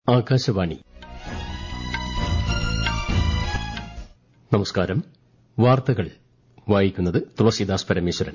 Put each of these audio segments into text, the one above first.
ആകാശവാണി നമസ്കാരം വാർത്തകൾ വായിക്കുന്നത് തുളസീദാസ് പരമേശ്വരൻ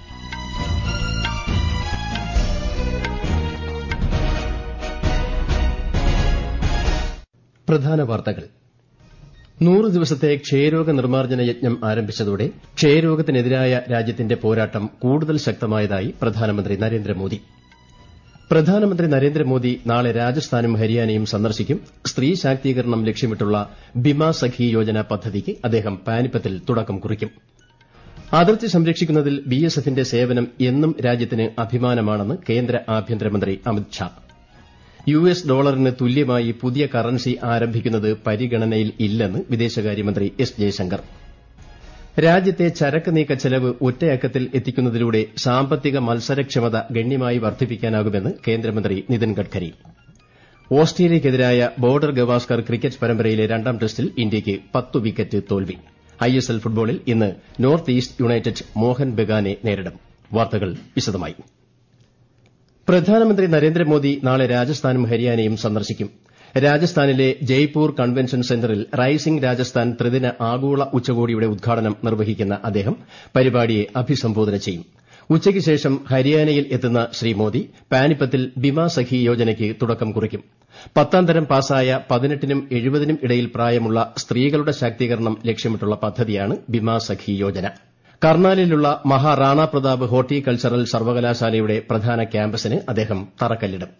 പ്രധാന വാർത്തകൾ നൂറ് ദിവസത്തെ ക്ഷയരോഗ നിർമ്മാർജ്ജന യജ്ഞം ആരംഭിച്ചതോടെ ക്ഷയരോഗത്തിനെതിരായ രാജ്യത്തിന്റെ പോരാട്ടം കൂടുതൽ ശക്തമായതായി പ്രധാനമന്ത്രി നരേന്ദ്രമോദി പ്രധാനമന്ത്രി നരേന്ദ്രമോദി നാളെ രാജസ്ഥാനും ഹരിയാനയും സന്ദർശിക്കും സ്ത്രീ ശാക്തീകരണം ലക്ഷ്യമിട്ടുള്ള ബിമ സഖി യോജന പദ്ധതിക്ക് അദ്ദേഹം പാനിപ്പത്തിൽ തുടക്കം കുറിക്കും അതിർത്തി സംരക്ഷിക്കുന്നതിൽ ബിഎസ്എഫിന്റെ സേവനം എന്നും രാജ്യത്തിന് അഭിമാനമാണെന്ന് കേന്ദ്ര ആഭ്യന്തരമന്ത്രി അമിത് ഷാ യുഎസ് ഡോളറിന് തുല്യമായി പുതിയ കറൻസി ആരംഭിക്കുന്നത് പരിഗണനയിൽ ഇല്ലെന്ന് വിദേശകാര്യമന്ത്രി എസ് ജയശങ്കർ രാജ്യത്തെ ചരക്ക് നീക്ക ചെലവ് ഒറ്റയക്കത്തിൽ എത്തിക്കുന്നതിലൂടെ സാമ്പത്തിക മത്സരക്ഷമത ഗണ്യമായി വർദ്ധിപ്പിക്കാനാകുമെന്ന് കേന്ദ്രമന്ത്രി നിതിൻ ഗഡ്കരി ഓസ്ട്രേലിയയ്ക്കെതിരായ ബോർഡർ ഗവാസ്കർ ക്രിക്കറ്റ് പരമ്പരയിലെ രണ്ടാം ടെസ്റ്റിൽ ഇന്ത്യയ്ക്ക് പത്ത് വിക്കറ്റ് തോൽവി ഐഎസ്എൽ ഫുട്ബോളിൽ ഇന്ന് നോർത്ത് ഈസ്റ്റ് യുണൈറ്റഡ് മോഹൻ ബഗാനെ നേരിടും വാർത്തകൾ വിശദമായി പ്രധാനമന്ത്രി നരേന്ദ്രമോദി നാളെ രാജസ്ഥാനും ഹരിയാനയും സന്ദർശിക്കും രാജസ്ഥാനിലെ ജയ്പൂർ കൺവെൻഷൻ സെന്ററിൽ റൈസിംഗ് രാജസ്ഥാൻ ത്രിദിന ആഗോള ഉച്ചകോടിയുടെ ഉദ്ഘാടനം നിർവഹിക്കുന്ന അദ്ദേഹം പരിപാടിയെ അഭിസംബോധന ചെയ്യും ഉച്ചയ്ക്ക് ശേഷം ഹരിയാനയിൽ എത്തുന്ന ശ്രീ മോദി പാനിപ്പത്തിൽ ബിമ സഖി യോജനയ്ക്ക് തുടക്കം കുറിക്കും പത്താം തരം പാസായ പതിനെട്ടിനും എഴുപതിനും ഇടയിൽ പ്രായമുള്ള സ്ത്രീകളുടെ ശാക്തീകരണം ലക്ഷ്യമിട്ടുള്ള പദ്ധതിയാണ് ബിമ സഖി യോജന കർണാലിലുള്ള മഹാറാണ പ്രതാപ് ഹോർട്ടികൾച്ചറൽ സർവകലാശാലയുടെ പ്രധാന ക്യാമ്പസിന് അദ്ദേഹം തറക്കല്ലിടും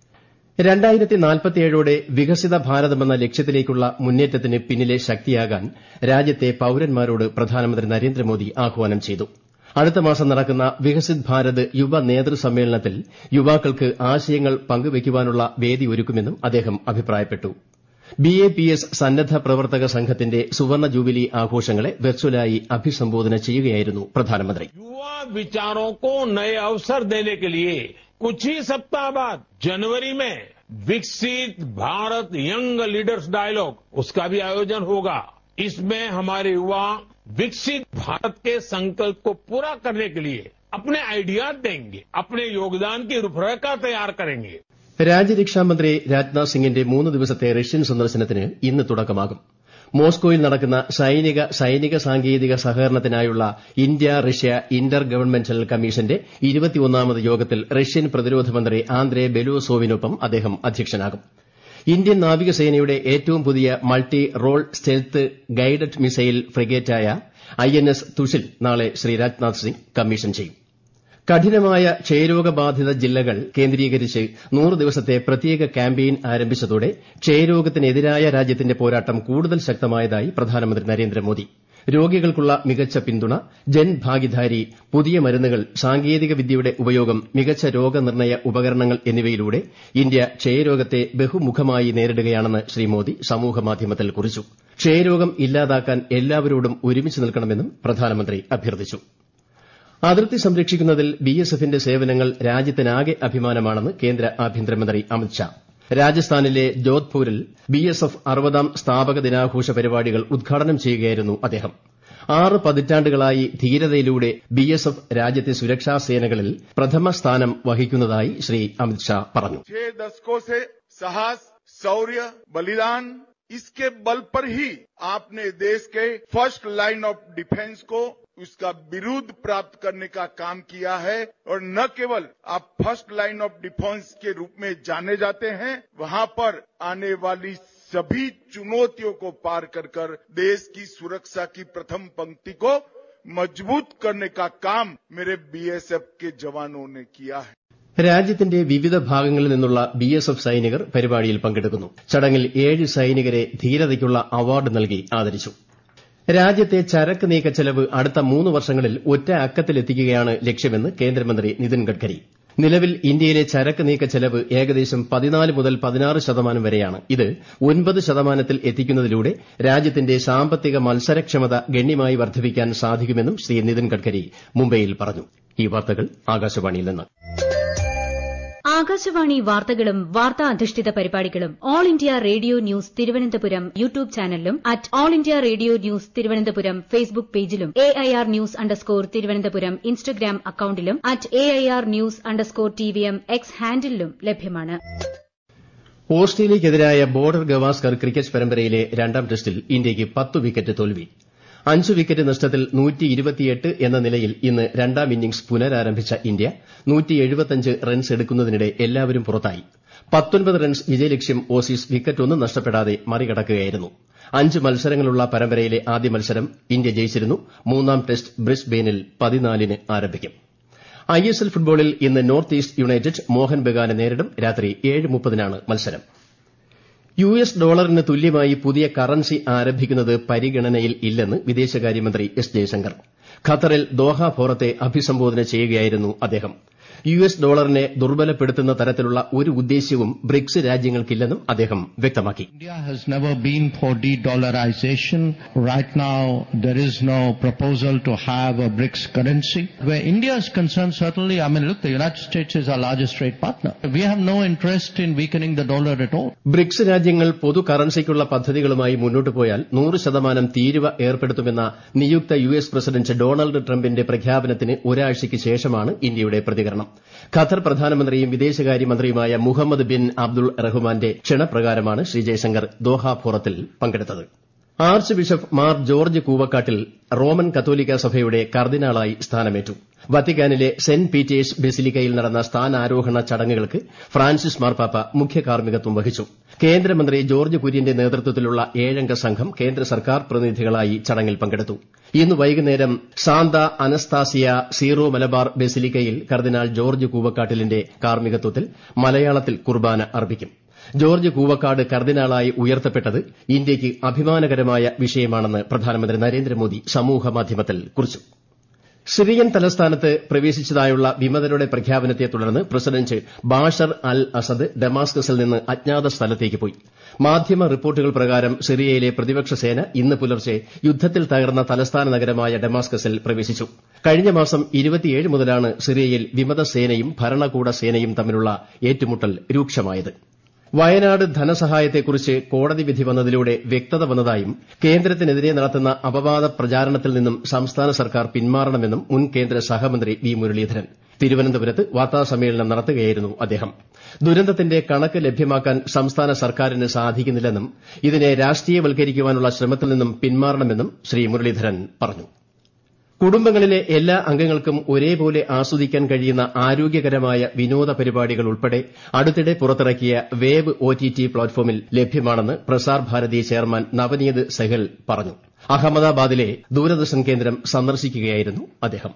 ോടെ വികസിത ഭാരതമെന്ന ലക്ഷ്യത്തിലേക്കുള്ള മുന്നേറ്റത്തിന് പിന്നിലെ ശക്തിയാകാൻ രാജ്യത്തെ പൌരന്മാരോട് പ്രധാനമന്ത്രി നരേന്ദ്രമോദി ആഹ്വാനം ചെയ്തു അടുത്ത മാസം നടക്കുന്ന വികസിത് ഭാരത് യുവ നേതൃ സമ്മേളനത്തിൽ യുവാക്കൾക്ക് ആശയങ്ങൾ പങ്കുവയ്ക്കുവാനുള്ള വേദി ഒരുക്കുമെന്നും അദ്ദേഹം അഭിപ്രായപ്പെട്ടു ബിഎപിഎസ് സന്നദ്ധ പ്രവർത്തക സംഘത്തിന്റെ സുവർണ ജൂബിലി ആഘോഷങ്ങളെ വെർച്വലായി അഭിസംബോധന ചെയ്യുകയായിരുന്നു പ്രധാനമന്ത്രി युवा विचारों को नए अवसर देने के लिए कुछ ही सप्ताह बाद जनवरी में विकसित भारत यंग लीडर्स डायलॉग उसका भी आयोजन होगा इसमें हमारे युवा विकसित भारत के संकल्प को पूरा करने के लिए अपने आइडियाज देंगे अपने योगदान की रूपरेखा तैयार करेंगे രാജ്യരക്ഷാമന്ത്രി രാജ്നാഥ് സിംഗിന്റെ മൂന്ന് ദിവസത്തെ റഷ്യൻ സന്ദർശനത്തിന് ഇന്ന് തുടക്കമാകും മോസ്കോയിൽ നടക്കുന്ന സൈനിക സൈനിക സാങ്കേതിക സഹകരണത്തിനായുള്ള ഇന്ത്യ റഷ്യ ഇന്റർ ഗവൺമെന്റൽ കമ്മീഷന്റെ ഇരുപത്തിയൊന്നാമത് യോഗത്തിൽ റഷ്യൻ പ്രതിരോധ മന്ത്രി ആന്ദ്രേ ബെലോസോവിനൊപ്പം അദ്ദേഹം അധ്യക്ഷനാകും ഇന്ത്യൻ നാവികസേനയുടെ ഏറ്റവും പുതിയ multi role stealth guided missile ഫ്രിഗേറ്റായ ഐഎൻഎസ് തുഷിൽ നാളെ ശ്രീ രാജ്നാഥ് സിംഗ് കമ്മീഷൻ ചെയ്യും കഠിനമായ ക്ഷയരോഗബാധിത ജില്ലകൾ കേന്ദ്രീകരിച്ച് നൂറ് ദിവസത്തെ പ്രത്യേക ക്യാമ്പയിൻ ആരംഭിച്ചതോടെ ക്ഷയരോഗത്തിനെതിരായ രാജ്യത്തിന്റെ പോരാട്ടം കൂടുതൽ ശക്തമായതായി പ്രധാനമന്ത്രി നരേന്ദ്രമോദി രോഗികൾക്കുള്ള മികച്ച പിന്തുണ ജൻ ഭാഗിദാരി പുതിയ മരുന്നുകൾ സാങ്കേതിക വിദ്യയുടെ ഉപയോഗം മികച്ച രോഗനിർണയ ഉപകരണങ്ങൾ എന്നിവയിലൂടെ ഇന്ത്യ ക്ഷയരോഗത്തെ ബഹുമുഖമായി നേരിടുകയാണെന്ന് ശ്രീ മോദി സമൂഹമാധ്യമത്തിൽ കുറിച്ചു ക്ഷയരോഗം ഇല്ലാതാക്കാൻ എല്ലാവരോടും ഒരുമിച്ച് നിൽക്കണമെന്നും പ്രധാനമന്ത്രി അഭ്യർത്ഥിച്ചു അതിർത്തി സംരക്ഷിക്കുന്നതിൽ ബിഎസ്എഫിന്റെ സേവനങ്ങൾ രാജ്യത്തിനാകെ അഭിമാനമാണെന്ന് കേന്ദ്ര ആഭ്യന്തരമന്ത്രി അമിത് ഷാ രാജസ്ഥാനിലെ ജോധ്പൂരിൽ ബിഎസ്എഫ് അറുപതാം സ്ഥാപക ദിനാഘോഷ പരിപാടികൾ ഉദ്ഘാടനം ചെയ്യുകയായിരുന്നു അദ്ദേഹം ആറ് പതിറ്റാണ്ടുകളായി ധീരതയിലൂടെ ബിഎസ്എഫ് രാജ്യത്തെ സുരക്ഷാ സേനകളിൽ പ്രഥമ സ്ഥാനം വഹിക്കുന്നതായി ശ്രീ അമിത് ഷാ പറഞ്ഞു छह दशकों से साहस शौर्य बलिदान इसके बल पर ही आपने देश के फर्स्ट लाइन ऑफ डिफेंस को उसका विरुद्ध प्राप्त करने का काम किया है और न केवल आप फर्स्ट लाइन ऑफ डिफेंस के रूप में जाने जाते हैं वहां पर आने वाली सभी चुनौतियों को पार कर कर देश की सुरक्षा की प्रथम पंक्ति को मजबूत करने का काम मेरे बीएसएफ के जवानों ने किया है രാജ്യത്തിന്റെ വിവിധ ഭാഗങ്ങളിൽ നിന്നുള്ള ബിഎസ്എഫ് സൈനികർ പരിപാടിയിൽ പങ്കെടുക്കുന്നു ചടങ്ങിൽ ഏഴ് സൈനികരെ ധീരതയ്ക്കുള്ള അവാർഡ് നൽകി ആദരിച്ചു രാജ്യത്തെ ചരക്ക് നീക്ക ചെലവ് അടുത്ത മൂന്ന് വർഷങ്ങളിൽ ഒറ്റ അക്കത്തിലെത്തിക്കുകയാണ് ലക്ഷ്യമെന്ന് കേന്ദ്രമന്ത്രി നിതിൻ ഗഡ്കരി നിലവിൽ ഇന്ത്യയിലെ ചരക്ക് നീക്ക ചെലവ് ഏകദേശം പതിനാല് മുതൽ പതിനാറ് ശതമാനം വരെയാണ് ഇത് ഒൻപത് ശതമാനത്തിൽ എത്തിക്കുന്നതിലൂടെ രാജ്യത്തിന്റെ സാമ്പത്തിക മത്സരക്ഷമത ഗണ്യമായി വർദ്ധിപ്പിക്കാൻ സാധിക്കുമെന്നും ശ്രീ നിതിൻ ഗഡ്കരി മുംബൈയിൽ പറഞ്ഞു ഈ വാർത്തകൾ ആകാശവാണിയിൽ നിന്ന് ആകാശവാണി വാർത്തകളും വാർത്താ അധിഷ്ഠിത പരിപാടികളും all India radio news Thiruvananthapuram YouTube ചാനലിലും at all India radio news Thiruvananthapuram Facebook പേജിലും A I R news underscore Thiruvananthapuram Instagram അക്കൌണ്ടിലും at A I R news underscore T V M X ഹാൻഡിലും ലഭ്യമാണ് ഓസ്ട്രേലിയയ്ക്കെതിരായ ബോർഡർ ഗവാസ്കർ ക്രിക്കറ്റ് പരമ്പരയിലെ രണ്ടാം ടെസ്റ്റിൽ ഇന്ത്യയ്ക്ക് പത്ത് വിക്കറ്റ് തോൽവി അഞ്ച് വിക്കറ്റ് നഷ്ടത്തിൽ എന്ന നിലയിൽ ഇന്ന് രണ്ടാം ഇന്നിംഗ്സ് പുനരാരംഭിച്ച ഇന്ത്യ റൺസ് എടുക്കുന്നതിനിടെ എല്ലാവരും പുറത്തായി റൺസ് വിജയലക്ഷ്യം ഓസീസ് വിക്കറ്റൊന്നും നഷ്ടപ്പെടാതെ മറികടക്കുകയായിരുന്നു അഞ്ച് മത്സരങ്ങളുള്ള പരമ്പരയിലെ ആദ്യ മത്സരം ഇന്ത്യ ജയിച്ചിരുന്നു മൂന്നാം ടെസ്റ്റ് ബ്രിസ്ബെയിനിൽ പതിനാലിന് ആരംഭിക്കും ഐഎസ്എൽ ഫുട്ബോളിൽ ഇന്ന് നോർത്ത് ഈസ്റ്റ് യുണൈറ്റഡ് മോഹൻ ബഗാനെ നേരിടും രാത്രി ഏഴ് മുപ്പതിനാണ് മത്സരം യു എസ് ഡോളറിന് തുല്യമായി പുതിയ കറൻസി ആരംഭിക്കുന്നത് പരിഗണനയിൽ ഇല്ലെന്ന് വിദേശകാര്യമന്ത്രി എസ് ജയശങ്കർ ഖത്തറിൽ ദോഹ ഫോറത്തെ അഭിസംബോധന ചെയ്യുകയായിരുന്നു അദ്ദേഹം യു എസ് ഡോളറിനെ ദുർബലപ്പെടുത്തുന്ന തരത്തിലുള്ള ഒരു ഉദ്ദേശ്യവും ബ്രിക്സ് രാജ്യങ്ങൾക്കില്ലെന്നും അദ്ദേഹം വ്യക്തമാക്കി India has never been for de-dollarization. Right now, there is no proposal to have a BRICS currency. Where India is concerned, certainly, I mean, look, the United States is our largest trade partner. We have no interest in weakening the dollar at all. BRICS രാജ്യങ്ങൾ പൊതു കറൻസിക്കുള്ള പദ്ധതികളുമായി മുന്നോട്ട് പോയാൽ നൂറ് ശതമാനം തീരുവ ഏർപ്പെടുത്തുമെന്ന നിയുക്ത U S president Donald ട്രംപിന്റെ പ്രഖ്യാപനത്തിന് ഒരാഴ്ചയ്ക്ക് ശേഷമാണ് ഇന്ത്യയുടെ പ്രതികരണം ഖത്തർ പ്രധാനമന്ത്രിയും വിദേശകാര്യമന്ത്രിയുമായ മുഹമ്മദ് ബിൻ അബ്ദുൾ റഹ്മാന്റെ ക്ഷണപ്രകാരമാണ് ശ്രീ ജയശങ്കർ ദോഹ ഫോറത്തിൽ പങ്കെടുത്തത് ആർച്ച് ബിഷപ്പ് മാർ ജോർജ് കൂവക്കാട്ടിൽ റോമൻ കത്തോലിക്ക സഭയുടെ കർദിനാളായി സ്ഥാനമേറ്റു വത്തിക്കാനിലെ സെന്റ് പീറ്റേഴ്സ് ബെസിലിക്കയിൽ നടന്ന സ്ഥാനാരോഹണ ചടങ്ങുകൾക്ക് ഫ്രാൻസിസ് മാർപ്പാപ്പ മുഖ്യ കാർമ്മികത്വം വഹിച്ചു കേന്ദ്രമന്ത്രി ജോർജ് കുര്യന്റെ നേതൃത്വത്തിലുള്ള ഏഴംഗ സംഘം കേന്ദ്ര സർക്കാർ പ്രതിനിധികളായി ചടങ്ങിൽ പങ്കെടുത്തു ഇന്ന് വൈകുന്നേരം സാന്ത അനസ്താസിയ സീറോ മലബാർ ബെസിലിക്കയിൽ കർദിനാൾ ജോർജ് കൂവക്കാട്ടിലിന്റെ കാർമ്മികത്വത്തിൽ മലയാളത്തിൽ കുർബാന അർപ്പിക്കും ജോർജ് കൂവക്കാട് കർദിനാളായി ഉയർത്തപ്പെട്ടത് ഇന്ത്യയ്ക്ക് അഭിമാനകരമായ വിഷയമാണെന്ന് പ്രധാനമന്ത്രി നരേന്ദ്രമോദി സമൂഹമാധ്യമത്തിൽ കുറിച്ചു സിറിയൻ തലസ്ഥാനത്ത് പ്രവേശിച്ചതായുള്ള വിമതരുടെ പ്രഖ്യാപനത്തെ തുടർന്ന് പ്രസിഡന്റ് ബാഷർ അൽ അസദ് ഡമാസ്കസിൽ നിന്ന് അജ്ഞാത സ്ഥലത്തേക്ക് പോയി മാധ്യമ റിപ്പോർട്ടുകൾ പ്രകാരം സിറിയയിലെ പ്രതിപക്ഷ സേന ഇന്ന് പുലർച്ചെ യുദ്ധത്തിൽ തകർന്ന തലസ്ഥാന നഗരമായ ഡമാസ്കസിൽ പ്രവേശിച്ചു കഴിഞ്ഞ മാസം മുതലാണ് സിറിയയിൽ വിമത സേനയും ഭരണകൂട സേനയും തമ്മിലുള്ള ഏറ്റുമുട്ടൽ രൂക്ഷമായത് വയനാട് ധനസഹായത്തെക്കുറിച്ച് കോടതി വിധി വന്നതിലൂടെ വ്യക്തത വന്നതായും കേന്ദ്രത്തിനെതിരെ നടത്തുന്ന അപവാദ പ്രചാരണത്തിൽ നിന്നും സംസ്ഥാന സർക്കാർ പിന്മാറണമെന്നും മുൻ കേന്ദ്ര സഹമന്ത്രി വി മുരളീധരൻ തിരുവനന്തപുരത്ത് വാർത്താസമ്മേളനം നടത്തുകയായിരുന്നു അദ്ദേഹം ദുരന്തത്തിന്റെ കണക്ക് ലഭ്യമാക്കാൻ സംസ്ഥാന സർക്കാരിന് സാധിക്കുന്നില്ലെന്നും ഇതിനെ രാഷ്ട്രീയവൽക്കരിക്കാനുള്ള ശ്രമത്തിൽ നിന്നും പിന്മാറണമെന്നും ശ്രീ മുരളീധരൻ പറഞ്ഞു കുടുംബങ്ങളിലെ എല്ലാ അംഗങ്ങൾക്കും ഒരേപോലെ ആസ്വദിക്കാൻ കഴിയുന്ന ആരോഗ്യകരമായ വിനോദ പരിപാടികൾ ഉൾപ്പെടെ അടുത്തിടെ പുറത്തിറക്കിയ വേവ് ഒടിടി പ്ലാറ്റ്ഫോമിൽ ലഭ്യമാണെന്ന് പ്രസാർ ഭാരതി ചെയർമാൻ നവനീത് സെഹൽ പറഞ്ഞു അഹമ്മദാബാദിലെ ദൂരദർശൻ കേന്ദ്രം സന്ദർശിക്കുകയായിരുന്നു അദ്ദേഹം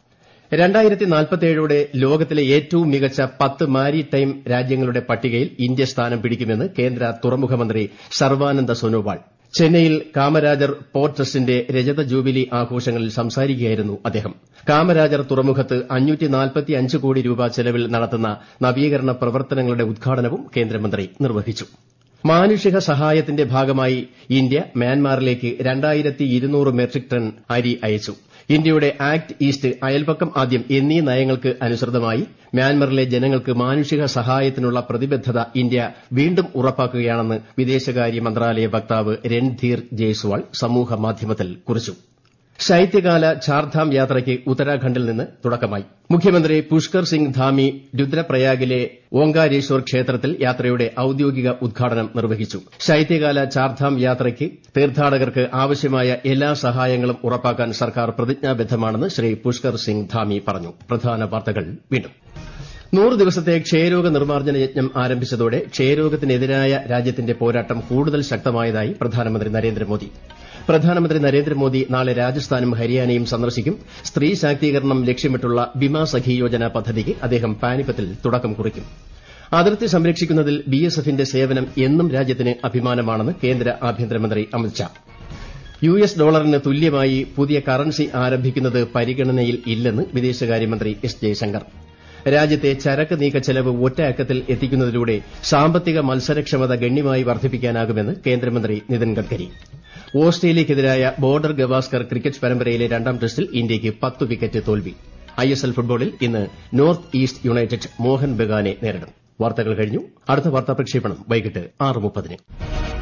ോടെ ലോകത്തിലെ ഏറ്റവും മികച്ച പത്ത് മാരിടൈം രാജ്യങ്ങളുടെ പട്ടികയിൽ ഇന്ത്യ സ്ഥാനം പിടിക്കുമെന്ന് കേന്ദ്ര തുറമുഖ മന്ത്രി സർവാനന്ദ സോനോവാൾ ചെന്നൈയിൽ കാമരാജർ പോർട്ട് ട്രസ്റ്റിന്റെ രജത ജൂബിലി ആഘോഷങ്ങളിൽ സംസാരിക്കുകയായിരുന്നു അദ്ദേഹം കാമരാജർ തുറമുഖത്ത് കോടി രൂപ ചെലവിൽ നടത്തുന്ന നവീകരണ പ്രവർത്തനങ്ങളുടെ ഉദ്ഘാടനവും കേന്ദ്രമന്ത്രി നിർവഹിച്ചു മാനുഷിക സഹായത്തിന്റെ ഭാഗമായി ഇന്ത്യ മ്യാൻമാറിലേക്ക് മെട്രിക് ടൺ അരി അയച്ചു ഇന്ത്യയുടെ ആക്ട് ഈസ്റ്റ് അയൽപക്കം ആദ്യം എന്നീ നയങ്ങൾക്ക് അനുസൃതമായി മ്യാൻമറിലെ ജനങ്ങൾക്ക് മാനുഷിക സഹായത്തിനുള്ള പ്രതിബദ്ധത ഇന്ത്യ വീണ്ടും ഉറപ്പാക്കുകയാണെന്ന് വിദേശകാര്യ മന്ത്രാലയ വക്താവ് രൺധീർ ജയ്സ്വാൾ സമൂഹമാധ്യമത്തിൽ കുറിച്ചു ശൈത്യകാല ചാർധാം യാത്രയ്ക്ക് ഉത്തരാഖണ്ഡിൽ നിന്ന് തുടക്കമായി മുഖ്യമന്ത്രി പുഷ്കർ സിംഗ് ധാമി രുദ്രപ്രയാഗിലെ ഓങ്കാരേശ്വർ ക്ഷേത്രത്തിൽ യാത്രയുടെ ഔദ്യോഗിക ഉദ്ഘാടനം നിർവഹിച്ചു ശൈത്യകാല ചാർധാം യാത്രയ്ക്ക് തീർത്ഥാടകർക്ക് ആവശ്യമായ എല്ലാ സഹായങ്ങളും ഉറപ്പാക്കാൻ സർക്കാർ പ്രതിജ്ഞാബദ്ധമാണെന്ന് ശ്രീ പുഷ്കർ സിംഗ് ധാമി പറഞ്ഞു പ്രധാന വാർത്തകൾ വീണ്ടും നൂറ് ദിവസത്തെ ക്ഷയരോഗ നിർമ്മാർജ്ജന യജ്ഞം ആരംഭിച്ചതോടെ ക്ഷയരോഗത്തിനെതിരായ രാജ്യത്തിന്റെ പോരാട്ടം കൂടുതൽ ശക്തമായതായി പ്രധാനമന്ത്രി നരേന്ദ്രമോദി പ്രധാനമന്ത്രി നരേന്ദ്രമോദി നാളെ രാജസ്ഥാനും ഹരിയാനയും സന്ദർശിക്കും സ്ത്രീ ശാക്തീകരണം ലക്ഷ്യമിട്ടുള്ള ബിമാ സഖി യോജന പദ്ധതിക്ക് അദ്ദേഹം പാനിപ്പത്തിൽ തുടക്കം കുറിക്കും അതിർത്തി സംരക്ഷിക്കുന്നതിൽ ബിഎസ്എഫിന്റെ സേവനം എന്നും രാജ്യത്തിന് അഭിമാനമാണെന്ന് കേന്ദ്ര ആഭ്യന്തരമന്ത്രി അമിത്ഷാ യു എസ് ഡോളറിന് തുല്യമായി പുതിയ കറൻസി ആരംഭിക്കുന്നത് പരിഗണനയിൽ ഇല്ലെന്ന് വിദേശകാര്യമന്ത്രി എസ് ജയശങ്കർ രാജ്യത്തെ ചരക്ക് നീക്ക ചെലവ് ഒറ്റ അക്കത്തിൽ എത്തിക്കുന്നതിലൂടെ സാമ്പത്തിക മത്സരക്ഷമത ഗണ്യമായി വർദ്ധിപ്പിക്കാനാകുമെന്ന് കേന്ദ്രമന്ത്രി നിതിൻ ഗഡ്കരി ഓസ്ട്രേലിയയ്ക്കെതിരായ ബോർഡർ ഗവാസ്കർ ക്രിക്കറ്റ് പരമ്പരയിലെ രണ്ടാം ടെസ്റ്റിൽ ഇന്ത്യയ്ക്ക് പത്ത് വിക്കറ്റ് തോൽവി ഐഎസ്എൽ ഫുട്ബോളിൽ ഇന്ന് നോർത്ത് ഈസ്റ്റ് യുണൈറ്റഡ് മോഹൻ ബഗാനെ നേരിടും വാർത്തകൾ കഴിഞ്ഞു അടുത്ത വാർത്താ പ്രക്ഷേപണം വൈകിട്ട് ആറ് മുപ്പതിന്